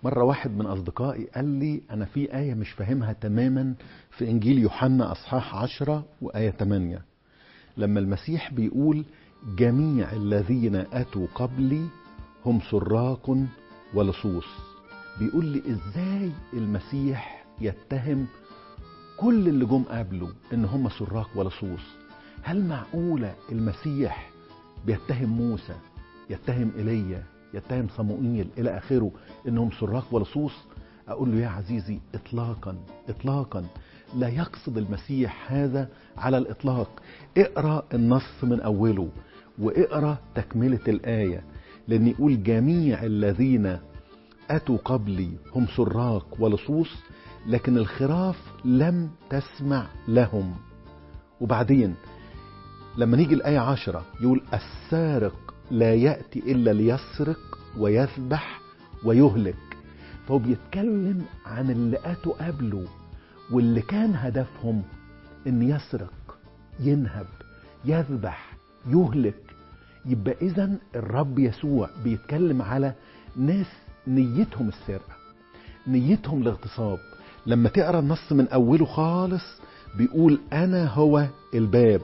مرة واحد من أصدقائي قال لي أنا في آية مش فاهمها تماما في إنجيل يوحنا أصحاح عشرة وآية 8 لما المسيح بيقول جميع الذين أتوا قبلي هم سراق ولصوص بيقول لي إزاي المسيح يتهم كل اللي جم قبله إن هم سراق ولصوص هل معقولة المسيح بيتهم موسى يتهم ايليا يتهم صموئيل الى اخره انهم سراق ولصوص اقول له يا عزيزي اطلاقا اطلاقا لا يقصد المسيح هذا على الاطلاق اقرا النص من اوله واقرا تكمله الايه لان يقول جميع الذين اتوا قبلي هم سراق ولصوص لكن الخراف لم تسمع لهم وبعدين لما نيجي الآية عشرة يقول السارق لا يأتي إلا ليسرق ويذبح ويهلك فهو بيتكلم عن اللي أتوا قبله واللي كان هدفهم إن يسرق ينهب يذبح يهلك يبقى إذا الرب يسوع بيتكلم على ناس نيتهم السرقة نيتهم الاغتصاب لما تقرا النص من أوله خالص بيقول أنا هو الباب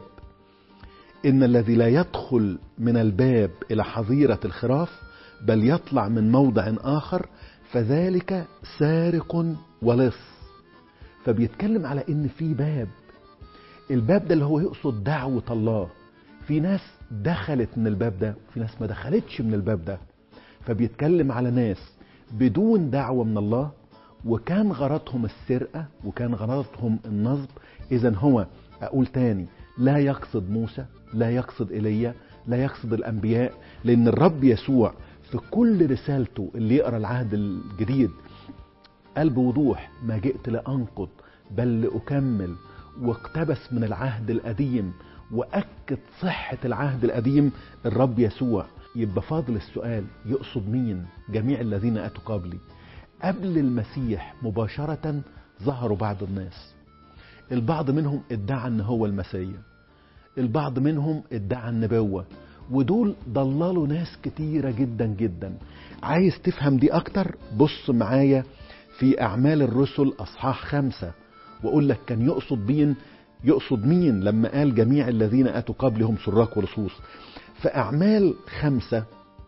إن الذي لا يدخل من الباب إلى حظيرة الخراف بل يطلع من موضع آخر فذلك سارق ولص فبيتكلم على إن في باب الباب ده اللي هو يقصد دعوة الله في ناس دخلت من الباب ده وفي ناس ما دخلتش من الباب ده فبيتكلم على ناس بدون دعوة من الله وكان غرضهم السرقة وكان غرضهم النصب إذا هو أقول تاني لا يقصد موسى لا يقصد ايليا لا يقصد الانبياء لان الرب يسوع في كل رسالته اللي يقرا العهد الجديد قال بوضوح ما جئت لانقض بل لاكمل واقتبس من العهد القديم واكد صحه العهد القديم الرب يسوع يبقى فاضل السؤال يقصد مين جميع الذين اتوا قبلي قبل المسيح مباشره ظهروا بعض الناس البعض منهم ادعى ان هو المسيح البعض منهم ادعى النبوة ودول ضللوا ناس كتيرة جدا جدا عايز تفهم دي اكتر بص معايا في اعمال الرسل اصحاح خمسة واقول لك كان يقصد مين يقصد مين لما قال جميع الذين اتوا قبلهم سراق ولصوص في اعمال خمسة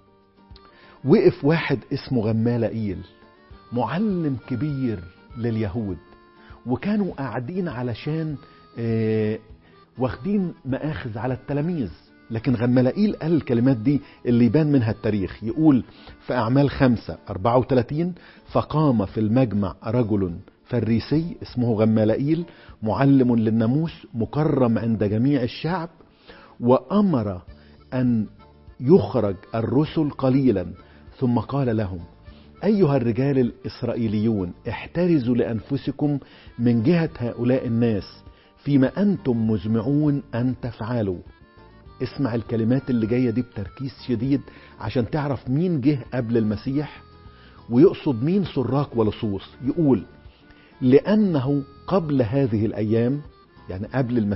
وقف واحد اسمه غمالائيل معلم كبير لليهود وكانوا قاعدين علشان آه واخدين مآخذ على التلاميذ لكن غملائيل قال الكلمات دي اللي يبان منها التاريخ يقول في أعمال خمسة 34 فقام في المجمع رجل فريسي اسمه غملائيل معلم للناموس مكرم عند جميع الشعب وأمر أن يخرج الرسل قليلا ثم قال لهم أيها الرجال الإسرائيليون احترزوا لأنفسكم من جهة هؤلاء الناس فيما أنتم مزمعون أن تفعلوا اسمع الكلمات اللي جاية دي بتركيز شديد عشان تعرف مين جه قبل المسيح ويقصد مين سراق ولصوص يقول لأنه قبل هذه الأيام يعني قبل المسيح